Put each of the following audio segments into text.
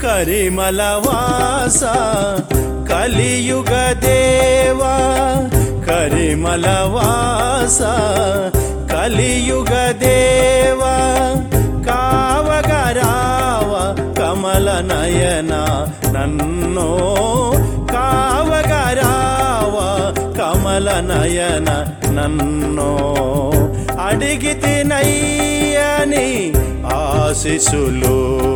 కరిమల వాస కలియుగ దేవా కరిమల వాస కలియుగ దేవా కావగరావ కమల నయన నన్నో కావగరావ కమల నయన నన్నో అడిగితే నయ్యని ఆశిసులు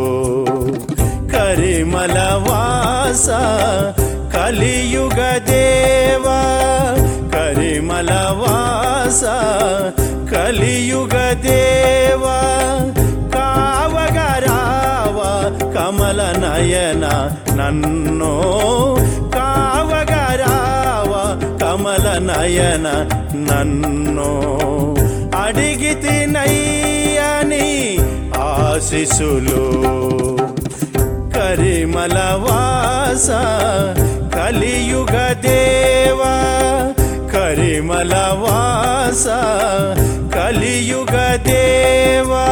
కరిమల వాస కలియుగ దేవా కరిమల వాస కలియుగ దేవా కావగరావ కమల నయన నన్నో కావగరావ కమల నయన నన్నో అడిగితి నయ్యని ఆశిసులు కరిమల వాస కలియుగ దేవా కరిమల వాస కలియుగ దేవా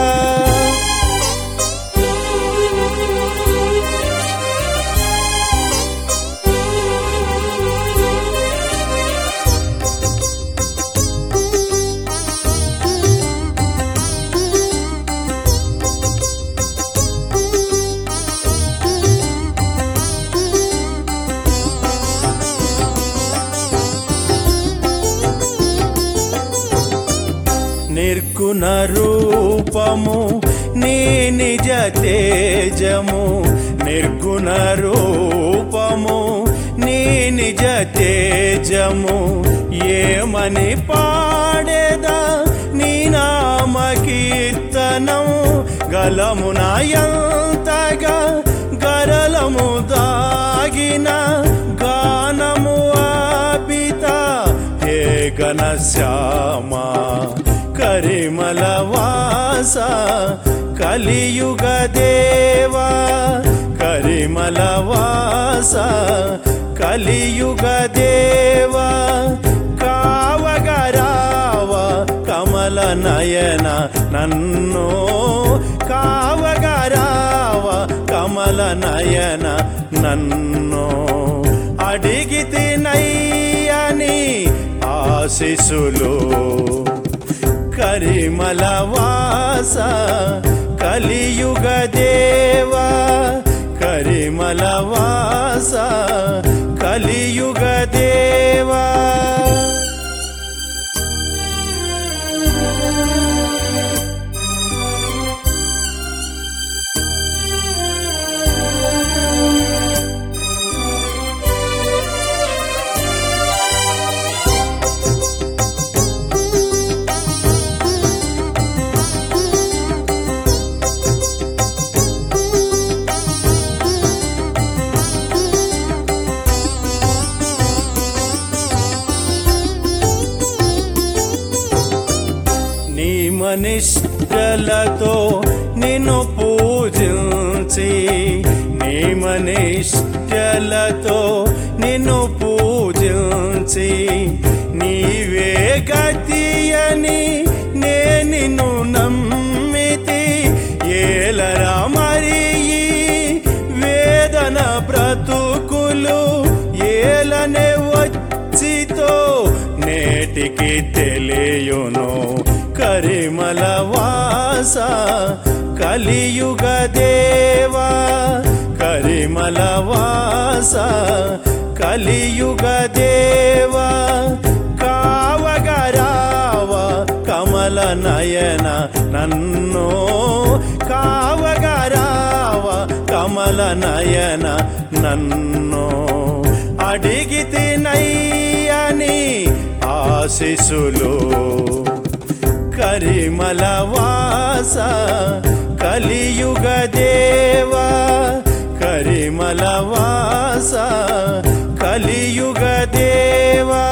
నిర్గుణ రూపము నీ నిజ తేజము నిర్గుణ రూపము నీ నిజ తేజము ఏమని పాడేదా నీ నామ కీర్తనం గలమునాయంతగా గరలము దాగిన గానము ఆపిత హే ఘనశ్యామ కరిమల వాస కలియుగ దేవా కరిమల వాస కలియుగ దేవా కావగరావ కమల నయన నన్నో కావగరావ కమల నయన నన్నో అడిగితి నయ్యని ఆశిసులు కరిమల వాస కలియుగ దేవా కరిమల వాస కలియుగ దేవా నీ మనిష్టలతో నిన్ను పూజించి నీ మనిష్టలతో నిన్ను పూజించి నీవే గతి అని నే నిన్ను నమ్మితి ఏలరా మరి ఈ వేదన బ్రతుకులు ఏలనే వచ్చితో నేటికి తెలియును కరిమల వాస కలియుగ దేవా కరిమల వాస కలియుగ దేవా కావగరావ కమల నయన నన్నో కావగరావ కమల నయన నన్నో అడిగితి నయ్యని ఆశిసులు కరిమల వాస కలియుగ దేవా కరిమల వాస కలియుగ దేవా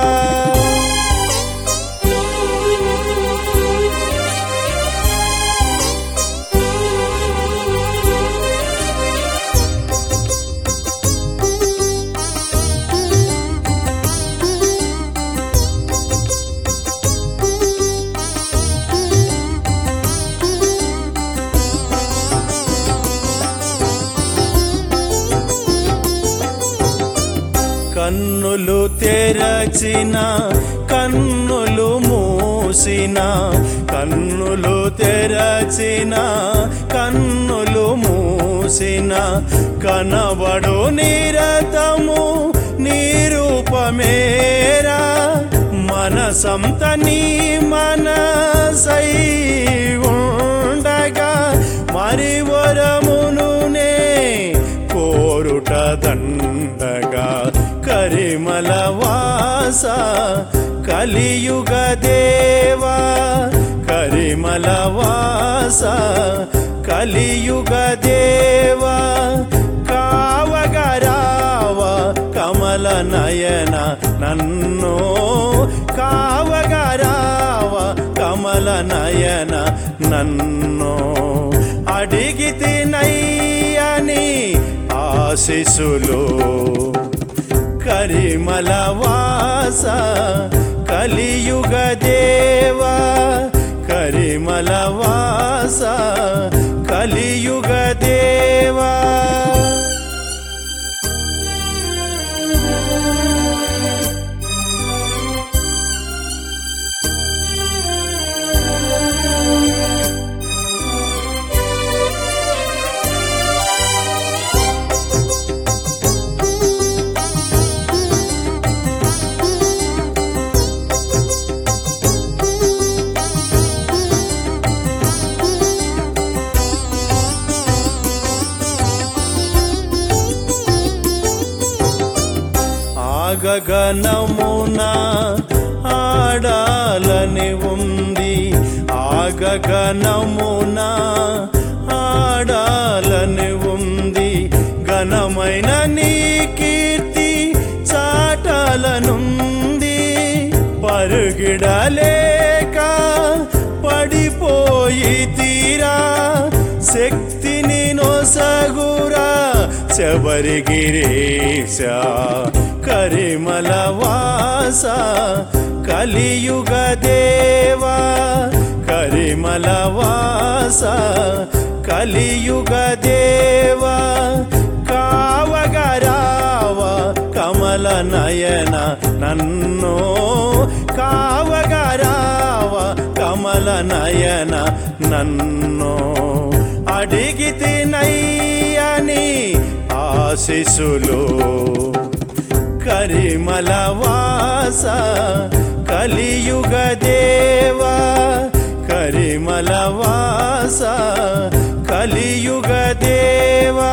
కన్నులు తెరచిన కన్నులు మూసిన కన్నులు తెరచిన కన్నులు మూసిన కనబడు నిరతము నిరూపమేరా మనసంత నీ మనసై ఉండగా మరి వరమునునే కోరుట దండగా కరిమల వాస కలియుగ దేవా కరిమల వాస కలియుగ దేవా కావగరావ కమల నయన నన్నో కావగరావ కమల నయన నన్నో అడిగితి నయ్యని ఆశిసులు కరిమల వాస కలియుగ దేవా కరిమల వాస కలియుగ దేవా ఆగగనమున ఆడాలని ఉంది ఆగగనమున ఆడాలని ఉంది ఘనమైన నీ కీర్తి చాటాలనుంది పరుగిడలేక పడిపోయి తీరా శక్తిని నొసగురా శబరిగిరీశ కరిమల వాస కలియుగ దేవా కరిమల వాస కలియుగ దేవా కావగరావ కమల నయన నన్నో కావగరావ కమల నయన నన్నో అడిగితి నయ్యని ఆశిసులు కరిమల వాస కలియుగ దేవా కరిమల వాస కలియుగ దేవా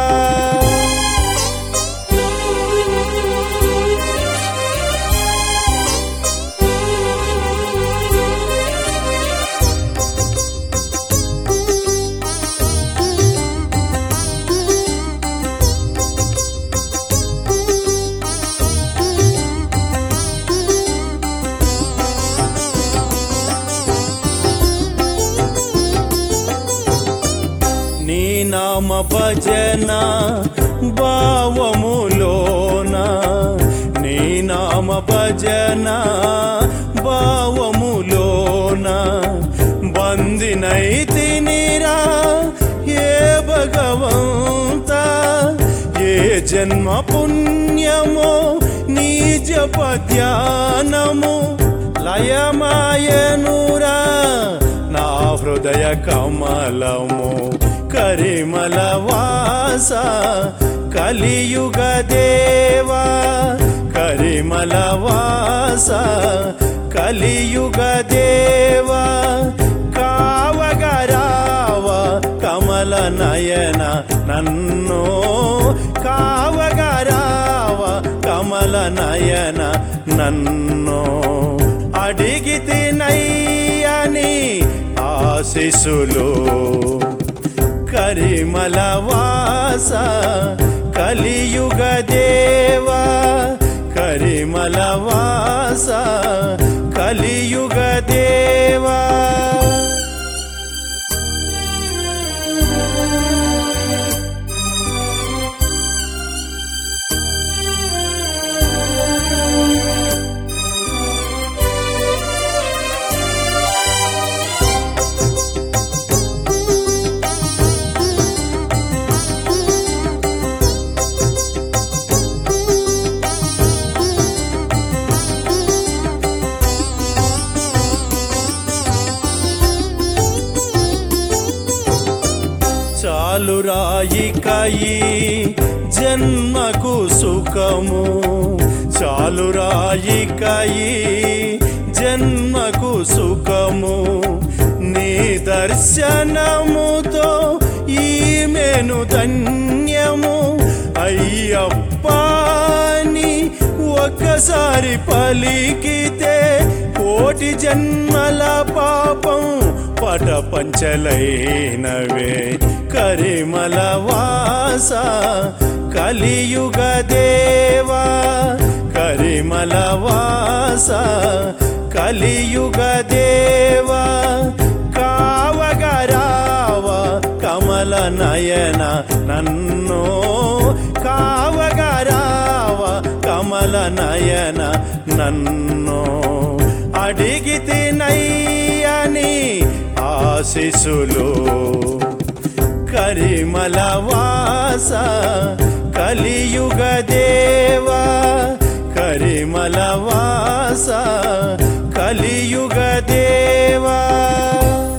నీ నామ భజన భావములోన నీ నామ భజన భావములోన బందినైతినిరా ఏ భగవంత ఏ జన్మ పుణ్యమో నీ జప ధ్యానము లయమాయనురా నా హృదయ కమలము కరిమల వాస కలియుగ దేవా కరిమల వాస కలియుగ దేవా కావగరావ కమల నయన నన్నో కావగరావ కమల నయన నన్నో అడిగితి నయ్యని ఆశిసులు కరిమల వాస కలియుగ దేవా కరిమల వాస కలియుగ దేవా చాలు రాయికయి జన్మకు సుఖము చాలు రాయికయి జన్మకు సుఖము నీ దర్శనముతో ఈమెను ధన్యము అయ్యప్పాని ఒక్కసారి పలికితే కోటి జన్మల పాపం పట పంచలైనవే కరిమల వాస కలియుగ దేవా కరిమల వాస కలియుగ దేవా కావగరావ కమల నయన నన్నో కావగరావ కమల నయన నన్నో అడిగితే నయ్యని ఆశిసులు కరిమల వాస కలియుగ దేవా కరిమల వాస కలియుగ దేవా